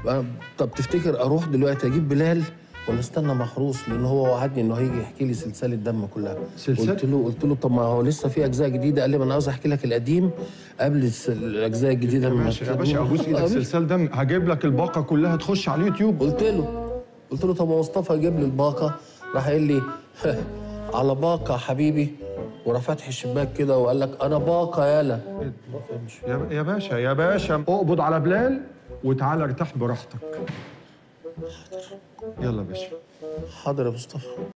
طب تفتكر اروح دلوقتي اجيب بلال ولا استنى محروس لان هو وعدني انه هيجي يحكي لي سلسله دم كلها سلسلة؟ قلت له قلت له طب ما هو لسه في اجزاء جديده قال لي ما انا عاوز احكي لك القديم قبل الس- الاجزاء الجديده يا ما باشا يا تبوظ. باشا ابوس ايدك سلسال دم هجيب لك الباقه كلها تخش على اليوتيوب قلت له قلت له طب ما مصطفى جيب لي الباقه راح قال لي على باقه يا حبيبي وراح فاتح الشباك كده وقال لك انا باقه يالا ما فهمش يا يا باشا يا باشا اقبض على بلال وتعالى ارتاح براحتك يلا يا باشا حاضر يا مصطفى